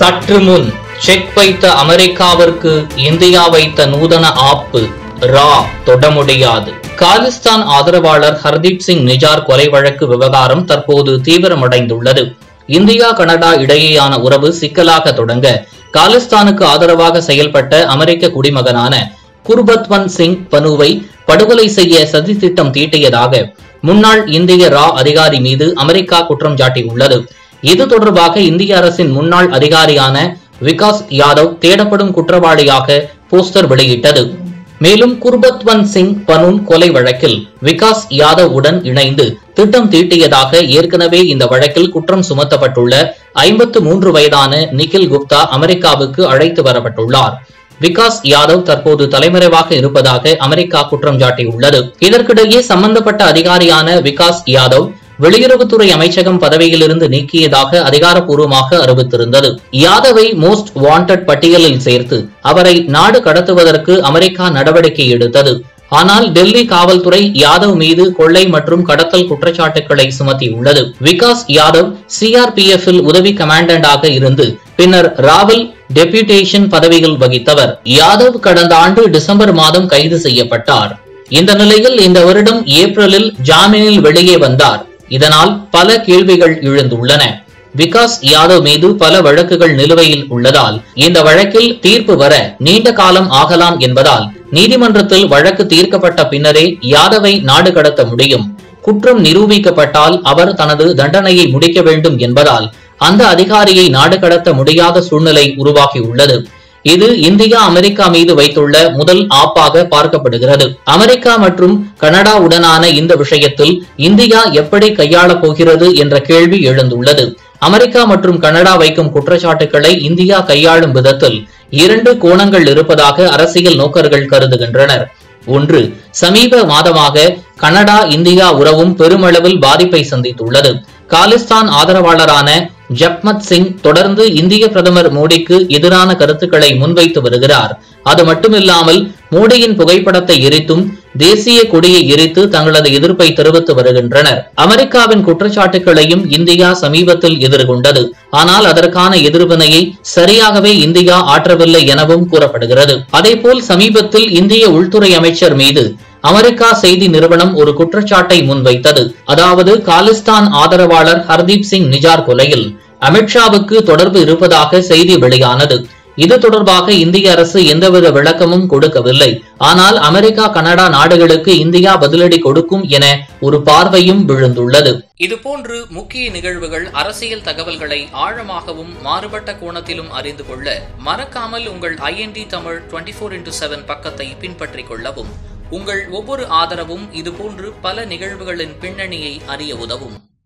சற்று முன் செக் வைத்த அமெரிக்காவிற்கு இந்தியா வைத்த நூதன ஆப்பு ரா தொட முடியாது காலிஸ்தான் ஆதரவாளர் ஹர்தீப் சிங் நிஜார் கொலை வழக்கு விவகாரம் தற்போது தீவிரமடைந்துள்ளது இந்தியா கனடா இடையேயான உறவு சிக்கலாக தொடங்க காலிஸ்தானுக்கு ஆதரவாக செயல்பட்ட அமெரிக்க குடிமகனான குர்பத்வன் சிங் பனுவை படுகொலை செய்ய சதி திட்டம் தீட்டியதாக முன்னாள் இந்திய ரா அதிகாரி மீது அமெரிக்கா குற்றம் சாட்டியுள்ளது இது தொடர்பாக இந்திய அரசின் முன்னாள் அதிகாரியான விகாஸ் யாதவ் தேடப்படும் குற்றவாளியாக போஸ்டர் வெளியிட்டது மேலும் குர்பத்வன் சிங் பனூன் கொலை வழக்கில் விகாஸ் யாதவ் உடன் இணைந்து திட்டம் தீட்டியதாக ஏற்கனவே இந்த வழக்கில் குற்றம் சுமத்தப்பட்டுள்ள ஐம்பத்து மூன்று வயதான நிகில் குப்தா அமெரிக்காவுக்கு அழைத்து வரப்பட்டுள்ளார் விகாஸ் யாதவ் தற்போது தலைமறைவாக இருப்பதாக அமெரிக்கா குற்றம் சாட்டியுள்ளது இதற்கிடையே சம்பந்தப்பட்ட அதிகாரியான விகாஸ் யாதவ் வெளியுறவுத்துறை அமைச்சகம் பதவியிலிருந்து நீக்கியதாக அதிகாரப்பூர்வமாக அறிவித்திருந்தது யாதவை மோஸ்ட் வாண்டட் பட்டியலில் சேர்த்து அவரை நாடு கடத்துவதற்கு அமெரிக்கா நடவடிக்கை எடுத்தது ஆனால் டெல்லி காவல்துறை யாதவ் மீது கொள்ளை மற்றும் கடத்தல் குற்றச்சாட்டுகளை சுமத்தியுள்ளது விகாஸ் யாதவ் சிஆர்பிஎஃப் இல் உதவி கமாண்டண்டாக இருந்து பின்னர் ராவல் டெபியூட்டேஷன் பதவியில் வகித்தவர் யாதவ் கடந்த ஆண்டு டிசம்பர் மாதம் கைது செய்யப்பட்டார் இந்த நிலையில் இந்த வருடம் ஏப்ரலில் ஜாமீனில் வெளியே வந்தார் இதனால் பல கேள்விகள் எழுந்துள்ளன விகாஸ் யாதவ் மீது பல வழக்குகள் நிலுவையில் உள்ளதால் இந்த வழக்கில் தீர்ப்பு வர நீண்ட காலம் ஆகலாம் என்பதால் நீதிமன்றத்தில் வழக்கு தீர்க்கப்பட்ட பின்னரே யாதவை நாடு கடத்த முடியும் குற்றம் நிரூபிக்கப்பட்டால் அவர் தனது தண்டனையை முடிக்க வேண்டும் என்பதால் அந்த அதிகாரியை நாடு கடத்த முடியாத சூழ்நிலை உருவாகியுள்ளது இது இந்தியா அமெரிக்கா மீது வைத்துள்ள முதல் ஆப்பாக பார்க்கப்படுகிறது அமெரிக்கா மற்றும் கனடாவுடனான இந்த விஷயத்தில் இந்தியா எப்படி கையாளப் போகிறது என்ற கேள்வி எழுந்துள்ளது அமெரிக்கா மற்றும் கனடா வைக்கும் குற்றச்சாட்டுகளை இந்தியா கையாளும் விதத்தில் இரண்டு கோணங்கள் இருப்பதாக அரசியல் நோக்கர்கள் கருதுகின்றனர் ஒன்று சமீப மாதமாக கனடா இந்தியா உறவும் பெருமளவில் பாதிப்பை சந்தித்துள்ளது காலிஸ்தான் ஆதரவாளரான ஜக்மத் சிங் தொடர்ந்து இந்திய பிரதமர் மோடிக்கு எதிரான கருத்துக்களை முன்வைத்து வருகிறார் அது மட்டுமில்லாமல் மோடியின் புகைப்படத்தை எரித்தும் தேசிய கொடியை எரித்து தங்களது எதிர்ப்பை தெரிவித்து வருகின்றனர் அமெரிக்காவின் குற்றச்சாட்டுகளையும் இந்தியா சமீபத்தில் எதிர்கொண்டது ஆனால் அதற்கான எதிர்வினையை சரியாகவே இந்தியா ஆற்றவில்லை எனவும் கூறப்படுகிறது அதேபோல் சமீபத்தில் இந்திய உள்துறை அமைச்சர் மீது அமெரிக்கா செய்தி நிறுவனம் ஒரு குற்றச்சாட்டை முன்வைத்தது அதாவது காலிஸ்தான் ஆதரவாளர் ஹர்தீப் சிங் நிஜார் கொலையில் அமித்ஷாவுக்கு தொடர்பு இருப்பதாக செய்தி வெளியானது இது தொடர்பாக இந்திய அரசு எந்தவித விளக்கமும் கொடுக்கவில்லை ஆனால் அமெரிக்கா கனடா நாடுகளுக்கு இந்தியா பதிலடி கொடுக்கும் என ஒரு பார்வையும் விழுந்துள்ளது இதுபோன்று முக்கிய நிகழ்வுகள் அரசியல் தகவல்களை ஆழமாகவும் மாறுபட்ட கோணத்திலும் அறிந்து கொள்ள மறக்காமல் உங்கள் IND Tamil twenty four into seven பக்கத்தை பின்பற்றிக் கொள்ளவும் உங்கள் ஒவ்வொரு ஆதரவும் இதுபோன்று பல நிகழ்வுகளின் பின்னணியை அறிய உதவும்